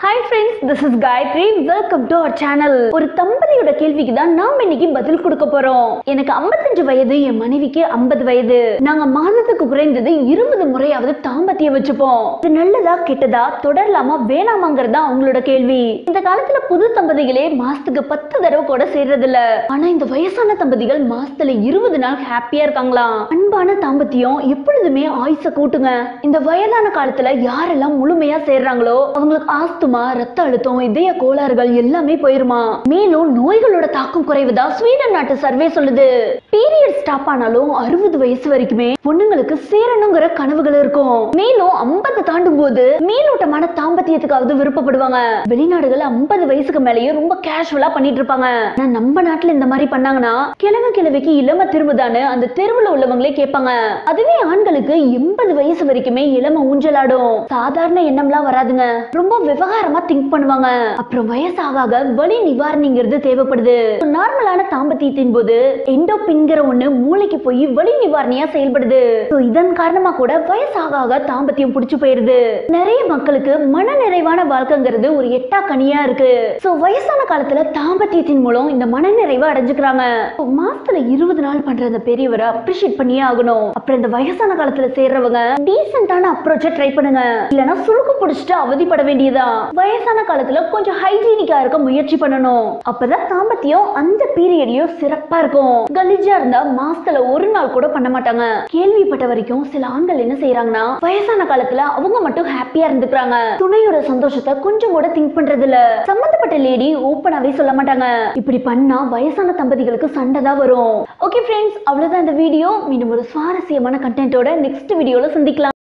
hi friends this is Gayathri welcome to our channel ஒரு தம்பதியோட கேள்விக்கு தான் நாம் இன்னைக்கு பதில் கொடுக்க போறோம் எனக்கு 55 வயது என் மனைவிக்கு 50 வயது நாங்க மாதத்துக்கு குறைந்தது இருபது முறையாவது தாம்பத்தியம் வச்சுப்போம் இது நல்லதா கெட்டதா தொடரலாமா வேணாமாங்கிறது தான் அவங்களோட கேள்வி இந்த காலத்துல புது தம்பதிகளே மாசத்துக்கு பத்து தடவை கூட சேர்றது இல்ல ஆனா இந்த வயசான தம்பதிகள் மாசத்துல இருபது நாள் ஹாப்பியா இருக்காங்களாம் அன்பான தாம்பத்தியம் எப்பொழுதுமே ஆயுச கூட்டுங்க இந்த வயதான காலத்துல யாரெல்லாம் முழுமையா சேர்றாங்களோ அவங்களுக்கு ஆஸ்துமா ரத்த அழுத்தம் இதய கோளாறுகள் எல்லாமே போயிருமா மேலும் நோய்களோட தாக்கம் குறைவுதா ஸ்வீடன் நாட்டு சர்வே சொல்லுது பீரியட் ஸ்டாப் ஆனாலும் அறுபது வயசு வரைக்குமே பொண்ணுங்களுக்கு சேரணுங்கிற கனவுகள் இருக்கும் மேலும் ஐம்பது தாண்டும் போது மேலோட்டமான தாம்பத்தியத்துக்காவது விருப்பப்படுவாங்க வெளிநாடுகள் ஐம்பது வயசுக்கு மேலேயும் ரொம்ப கேஷுவலா பண்ணிட்டு இருப்பாங்க ஆனா நம்ம நாட்டுல இந்த மாதிரி பண்ணாங்கன்னா கிழமை கிழமைக்கு இளம திரும்புதான்னு அந்த தெருவுல உள்ளவங்களே கேட்பாங்க அதுவே ஆண்களுக்கு எண்பது வயசு வரைக்குமே இளம ஊஞ்சலாடும் சாதாரண எண்ணம்லாம் வராதுங்க ரொம்ப விவகாரமா திங்க் பண்ணுவாங்க அப்புறம் வயசாக ஆக வலி நிவாரணிங்கிறது தேவைப்படுது நார்மலான தாம்பத்தியத்தின் போது எண்டோபின்கிற ஒண்ணு மூளைக்கு போய் வலி நிவாரணியா செயல்படுது So, இதன் காரணமா கூட வயசாக ஆக தாம்பத்தியம் புடிச்சு போயிருது நிறைய மக்களுக்கு மன நிறைவான வாழ்க்கைங்கிறது ஒரு எட்டா கனியா இருக்கு சோ வயசான காலத்துல தாம்பத்தியத்தின் மூலம் இந்த மன நிறைவை அடைஞ்சுக்கிறாங்க So, மாசத்துல இருபது நாள் பண்ற அந்த பெரியவரை அப்ரிஷியேட் பண்ணியே ஆகணும் அப்புறம் இந்த வயசான காலத்துல சேர்றவங்க டீசென்டான அப்ரோச்ச ட்ரை பண்ணுங்க இல்லனா சுருக்கு பிடிச்சிட்டு அவதிப்பட வேண்டியதா வயசான காலத்துல கொஞ்சம் ஹைஜீனிக்கா இருக்க முயற்சி பண்ணணும் அப்பதான் தாம்பத்தியம் அந்த பீரியட்லயும் சிறப்பா இருக்கும் கலிஜா இருந்தா மாசத்துல ஒரு நாள் கூட பண்ண மாட்டாங்க கேள்விப்பட்ட வரைக்கும் சில ஆண்கள் என்ன செய்யறாங்கன்னா வயசான காலத்துல அவங்க மட்டும் ஹாப்பியா இருந்துக்கிறாங்க துணையோட சந்தோஷத்தை கொஞ்சம் கூட திங்க் பண்றது இல்ல சம்பந்தப்பட்ட லேடி ஓப்பனாவே சொல்ல மாட்டாங்க இப்படி பண்ணா வயசான தம்பதிகளுக்கு சண்டை தான் வரும் ஓகே ஃப்ரெண்ட்ஸ் அவ்வளவுதான் இந்த வீடியோ மீண்டும் ஒரு சுவாரஸ்யமான கண்டென்ட்டோட நெக்ஸ்ட் வீடியோல சந்திக்கலாம்